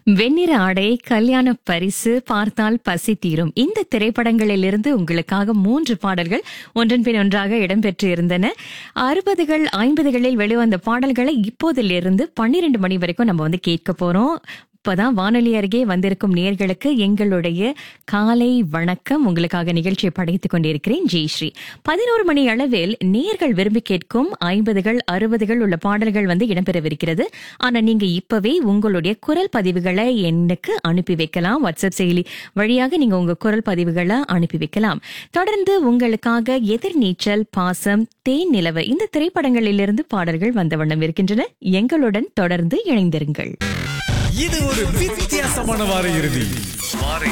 வெண்ணிற ஆடை கல்யாண பரிசு பார்த்தால் பசி தீரும் இந்த திரைப்படங்களிலிருந்து உங்களுக்காக மூன்று பாடல்கள் ஒன்றன் பின் ஒன்றாக இடம்பெற்று இருந்தன அறுபதுகள் ஐம்பதுகளில் வெளிவந்த பாடல்களை இப்போதிலிருந்து பன்னிரண்டு மணி வரைக்கும் நம்ம வந்து கேட்க போறோம் இப்பதான் வானொலி அருகே வந்திருக்கும் நேர்களுக்கு எங்களுடைய காலை வணக்கம் உங்களுக்காக நிகழ்ச்சியை படைத்துக் கொண்டிருக்கிறேன் ஜெய்ஸ்ரீ பதினோரு மணி அளவில் நேர்கள் விரும்பி கேட்கும் ஐம்பதுகள் அறுபதுகள் உள்ள பாடல்கள் வந்து இடம்பெறவிருக்கிறது ஆனா நீங்க இப்பவே உங்களுடைய குரல் பதிவுகளை எனக்கு அனுப்பி வைக்கலாம் வாட்ஸ்அப் செயலி வழியாக நீங்க உங்க குரல் பதிவுகளை அனுப்பி வைக்கலாம் தொடர்ந்து உங்களுக்காக எதிர்நீச்சல் பாசம் தேன் நிலவு இந்த திரைப்படங்களிலிருந்து பாடல்கள் வந்த வண்ணம் இருக்கின்றன எங்களுடன் தொடர்ந்து இணைந்திருங்கள் இது ஒரு வித்தியாசமான வார இறுதி